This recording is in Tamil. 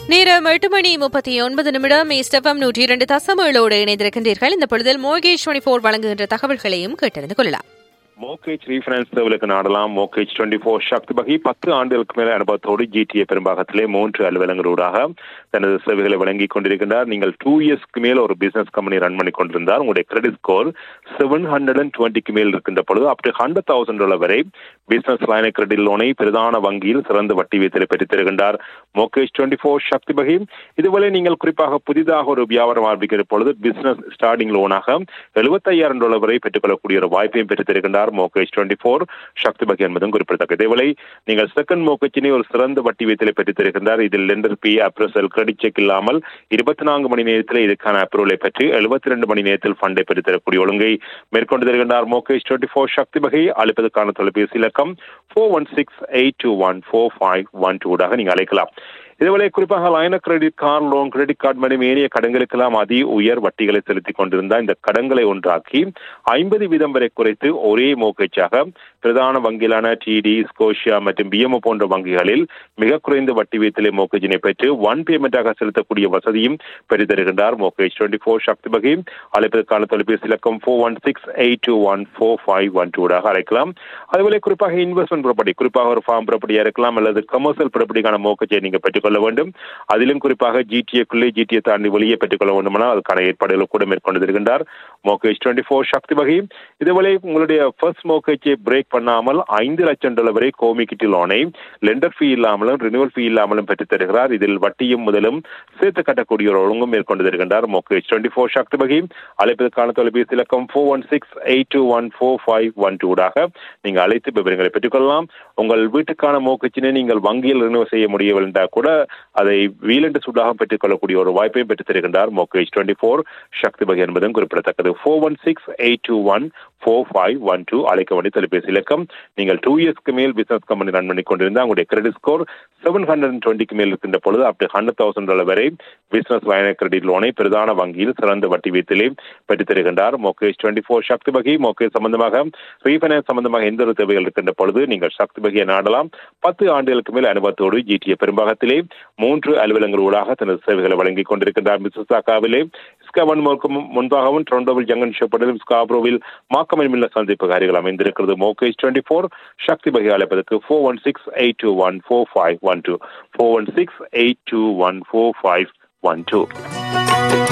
நேரம் எட்டு மணி முப்பத்தி ஒன்பது நிமிடம் இஸ்டபம் நூற்றி இரண்டு தசமேளோடு இணைந்திருக்கின்றீர்கள் இந்த பொழுதில் மோகேஷ் டுவெண்டி போர் வழங்குகின்ற தகவல்களையும் கேட்டறிந்து கொள்ளலாம் மோகேஜ் ரீஃபைனான்ஸ் சேவலுக்கு நாடலாம் மோகேஜ் டுவெண்ட்டி ஃபோர் சக்தி பகி பத்து ஆண்டுகளுக்கு மேல அனுபவத்தோடு ஜிடிஏ பெரும்பாகத்திலே மூன்று அலுவலங்களூடாக தனது சேவைகளை வழங்கிக் கொண்டிருக்கின்றார் நீங்கள் டூ இயர்ஸ்க்கு மேல் ஒரு பிசினஸ் கம்பெனி ரன் பண்ணி கொண்டிருந்தார் உங்களுடைய credit score seven hundred and டுவெண்ட்டிக்கு மேல் இருக்கின்ற பொழுது up to hundred thousand dollar வரை பிசினஸ் லைன கிரெடிட் லோனை பிரதான வங்கியில் சிறந்த வட்டி வீதத்தில் பெற்றுத் தருகின்றார் மோகேஷ் டுவெண்ட்டி ஃபோர் சக்தி பகி இதுவரை நீங்கள் குறிப்பாக புதிதாக ஒரு வியாபாரம் ஆரம்பிக்கிற பொழுது பிசினஸ் ஸ்டார்டிங் லோனாக எழுபத்தையாயிரம் டாலர் வரை பெற்றுக்கொள்ளக்கூடிய ஒரு வாய்ப்பையும் பெற்றுத் தருகின்றார் மோகேஜ் டுவெண்ட்டி ஃபோர் சக்தி பகி என்பதும் குறிப்பிடத்தக்கது இதேவேளை நீங்கள் செகண்ட் மோகேஜினை ஒரு சிறந்த வட்டி வீதத்தில் பெற்றுத் தருகின்றார் இதில் lender B appraisal credit check இல்லாமல் இருபத்தி நான்கு மணி நேரத்தில் இதுக்கான அப்ரூவலை பெற்று எழுபத்தி ரெண்டு மணி நேரத்தில் ஃபண்டை பெற்றுத் தரக்கூடிய ஒழுங்கை மேற்கொண்டு தருகின்றார் மோகேஷ் டுவெண்ட்டி ஃபோர் சக்தி பகை அழைப்பதற்கான தொலைபேசி இலக்கம் four one six eight two one four five one டூடாக நீங்கள் அழைக்கலாம் இதுவரை குறிப்பாக லைன credit card loan credit card மற்றும் ஏனைய கடன்களுக்கெல்லாம் அதி உயர் வட்டிகளை செலுத்திக் கொண்டிருந்த இந்த கடன்களை ஒன்றாக்கி ஐம்பது வீதம் வரை குறைத்து ஒரே மோகேஜாக பிரதான வங்கிகளான டிடி ஸ்கோஷியா மற்றும் பிஎம்ஓ போன்ற வங்கிகளில் மிக குறைந்த வட்டி வீதத்திலே மோகேஜினை பெற்று ஒன் பேமெண்டாக செலுத்தக்கூடிய வசதியும் பெற்று தருகின்றார் மோகேஜ் டுவெண்ட்டி ஃபோர் சக்தி பகை அழைப்பதற்கான தொலைபேசி இலக்கம் four one six eight two one four five one டூடாக அழைக்கலாம் அதுபோல குறிப்பாக இன்வெஸ்ட்மெண்ட் ப்ராப்பர்ட்டி குறிப்பாக ஒரு ஃபார்ம் ப்ராப்பர்ட்டியா இருக்கலாம் அல்லது கமர்ஷியல் ப்ராப்பர்ட்டிக்கான மோகேஜை நீங்க பெற்றுக்கொள்ள வேண்டும் அதிலும் குறிப்பாக ஜிடிஏக்குள்ளே ஜிடிஏ தாண்டி வெளியே பெற்றுக்கொள்ள வேண்டுமானால் அதுக்கான ஏற்பாடுகளை கூட மேற்கொண்டு வருகின்றார் மோகேஜ் டுவெண்ட்டி ஃபோர் சக்தி வகை இதுவரை உங்களுடைய ஃபர்ஸ்ட் மோகேஜை பிரேக் பண்ணாமல் ஐந்து லட்சம் டாலர் வரை கோமிக்கிட்டி லோனை லெண்டர் ஃபீ இல்லாமலும் ரினிவல் ஃபீ இல்லாமலும் பெற்றுத் தருகிறார் இதில் வட்டியும் முதலும் சேர்த்து கட்டக்கூடிய ஒரு ஒழுங்கும் மேற்கொண்டு வருகின்றார் மோகேஜ் டுவெண்ட்டி ஃபோர் சக்தி வகை அழைப்பதற்கான தொலைபேசி இலக்கம் four one six eight two one four five one டூடாக நீங்கள் அழைத்து விவரங்களை பெற்றுக்கொள்ளலாம் உங்கள் வீட்டுக்கான மோகச்சினை நீங்கள் வங்கியில் ரினிவல் செய்ய முடியவில்லை என்றால் கூட அதை வீலண்டு சுடாக பெற்றுக்கொள்ளக்கூடிய ஒரு வாய்ப்பையும் பெற்றுத் தருகின்றார் மோகேஜ் டுவெண்ட்டி ஃபோர் சக்தி வகை என்பதும் குறிப்பிடத்தக்கது four one six eight two one four five one two அழைக்க வேண்டிய தொலைபேசி இலக்கம் நீங்கள் டூ இயர்ஸ்க்கு மேல் பிசினஸ் கம்பெனி ரன் பண்ணி கொண்டிருந்தால் உங்களுடைய credit score seven hundred and டுவெண்ட்டிக்கு மேல் இருக்கின்ற பொழுது up to hundred thousand dollar வரை பிசினஸ் லைன கிரெடிட் லோனை பிரதான வங்கியில் சிறந்த வட்டி வீதத்திலே பெற்றுத் தருகின்றார் மோகேஷ் டுவெண்ட்டி ஃபோர் சக்தி வகை மோகேஷ் சம்பந்தமாக ரீஃபைனான்ஸ் சம்பந்தமாக எந்த ஒரு தேவைகள் இருக்கின்ற பொழுது நீங்கள் சக்தி வகையை நாடலாம் பத்து ஆண்டுகளுக்கு மேல் அனுபவத்தோடு ஜிடிஏ பெரும்பாகத்திலே மூன்று அலுவலங்களூடாக தனது சேவைகளை வழங்கிக் கொண்டிருக்கின்றார் மிஸ்ஸாக்காவிலே ஸ்கவன் முன்பாகவும் டொரண்டோவில் ஜங்கன் ஷோப்படிலும் ஸ்காப்ரோவில் மாக்கமில் சந்திப்பு காரிகள் அமைந்திருக்கிறது மோகேஷ் டுவெண்ட்டி ஃபோர் சக்தி வகை அழைப்பதற்கு four one six eight two one four five one two four one six eight two one four five one two